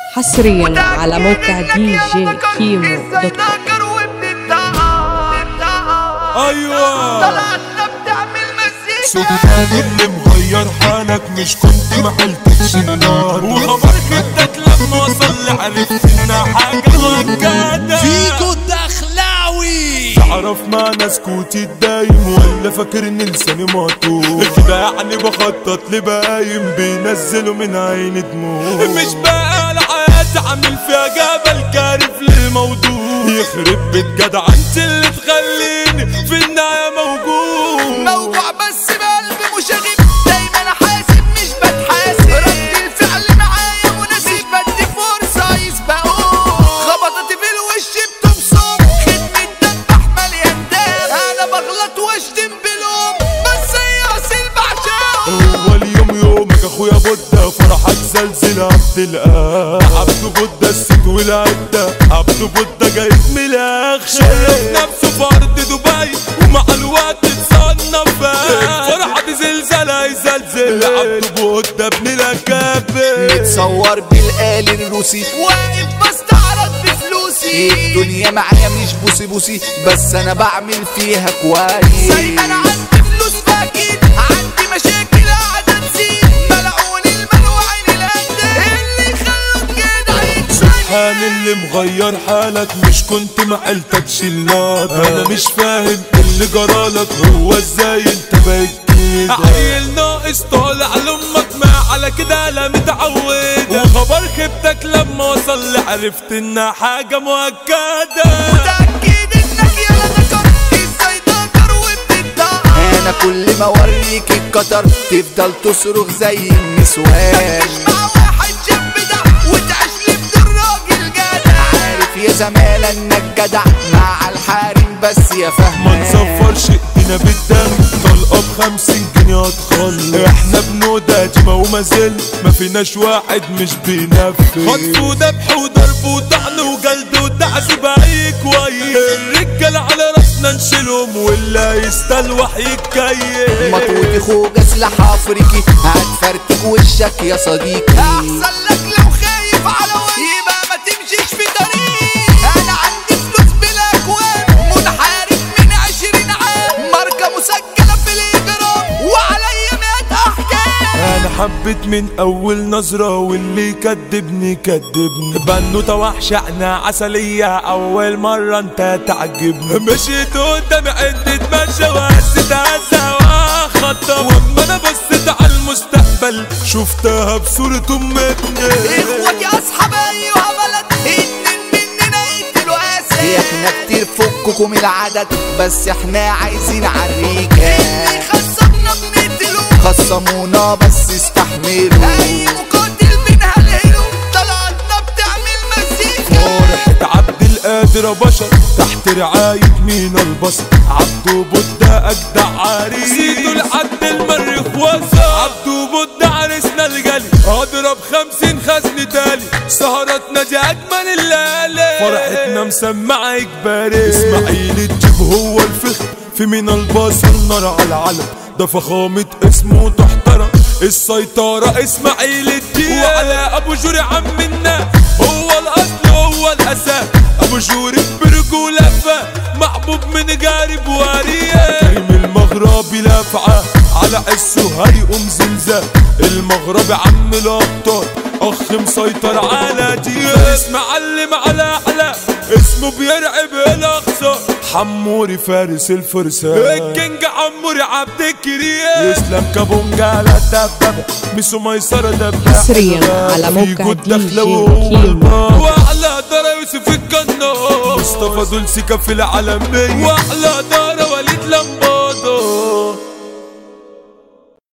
حصريا على موقع دي جي كيمو دوت كوم ايوه طلعتنا بتعمل مزيكا سلطان اللي مغير حالك مش كنت ما قلتش النار وخبر كدك لما وصل عرفت انها حاجه مؤكده فيكو الدخلاوي تعرف معنى سكوتي الدايم ولا فاكر ان لساني مقطوع كده يعني بخطط لبايم بينزلوا من عيني دموع مش بقى الحياة عامل فيها جبل كارف للموضوع يخرب بيت جدع انت اللي تخليني في النهاية موجود موجوع بس بقلبي مشاغب دايما حاسب مش بتحاسب رد الفعل معايا مناسب بدي فرصة يسبقوه خبطت في الوش بتبصم خدمة دبح مليان دم انا بغلط واشتم بلوم بس هي اصيل بعشقه اول يوم يومك اخويا بودة فرحك زلزل عبد الآب عبد بودة الست والعدة عبد بودة جايب من الاخر شرف نفسه في ارض دبي ومع الوقت اتصنف فرحة دي زلزال هيزلزل عبد بودة ابن الاكابر متصور بالآل الروسي واقف بستعرض بفلوسي الدنيا معايا مش بوسي بوسي بس انا بعمل فيها كويس زي ما انا عندي فلوس فاكيد عندي مشاكل قاعدة تزيد ملعون المال وعين القد اللي خلوك كده يتشيل سبحان اللي مغير حالك مش كنت ما قلتكش اللاب انا مش فاهم اللي جرالك هو ازاي انت بقيت كده عيل ناقص طالع لامك ما على كده لا متعود وخبر خيبتك لما وصل لي عرفت انها حاجه مؤكده متأكد انك يا ذكر ازاي تقدر وبتدقق انا كل ما اوريك القطر تفضل تصرخ زي النسوان مع واحد شاب ده وتعيش لي بدون راجل جدع عارف يا زمالة انك جدع مع الحارم بس يا ما فهمان نصفرش ايدينا بالدم طلقه بخمسين جنيه هتخلص احنا بنودة ديما وما زل ما فيناش واحد مش بينفذ خطف وذبح وضرب وطعن وجلد وتعذيب اي كويس الرجالة على راسنا نشيلهم واللي يستلوح يتكيف مطوط خوجة سلاح افريقي هتفرتك وشك يا صديقي احسن لك لو خايف على وجهي يبقى ما تمشيش في طريق انا عندي فلوس بلا اكواب منحارب من عشرين عام ماركة مسجلة في الاجرام وعليا مئة احكام انا حبيت من اول نظرة واللي يكدبني كدبني بنوتة وحشة انا عسلية اول مرة انت تعجبني مشيت قدامي عدة مشى وهزت هزة واخطب واما انا بصيت على المستقبل شفتها بصورة امتنا اخواتي اصحاب ايها بلد اتنين مننا يقتلوا اسد احنا كتير فككم العدد بس احنا عايزين عريكة اللي خصمنا بنقتله خصمونا بس استحملوا اي مقاتل بنهلهله طلعتنا بتعمل مزيكا فرحة عبد القادر بشر تحت رعاية مين البصر عبدو بودة أجدع عريس سيدو لحد المريخ وصل عبدو بودة عريسنا الجلي أضرب خمسين خزن تالي سهرتنا دي أجمل الليالي فرحتنا مسمعة إجباري إسماعيل الجيب هو الفخر في من البصر نار على العلم ده فخامة اسمه تحترم السيطرة اسماعيل الدين وعلى ابو جوري عمنا هو الاصل هو الاساس ابو جوري برجولة فا محبوب من جارب واريه كريم المغربي لافعة على عسه هيقوم زلزال المغربي عم الابطال اخ مسيطر على دي اسم معلم على اعلى اسمه بيرعب الاقصى حموري فارس الفرسان الكينج عموري عبد الكريم يسلم كابونجا على الدبابة ميسو ميسرة دبابة حصرياً على موقع فيكو دي الدخلة جي وهو كيمو. الباب. واحلى دار يوسف الجنة مصطفى دول سكة في العالمية واحلى دار وليد لمبار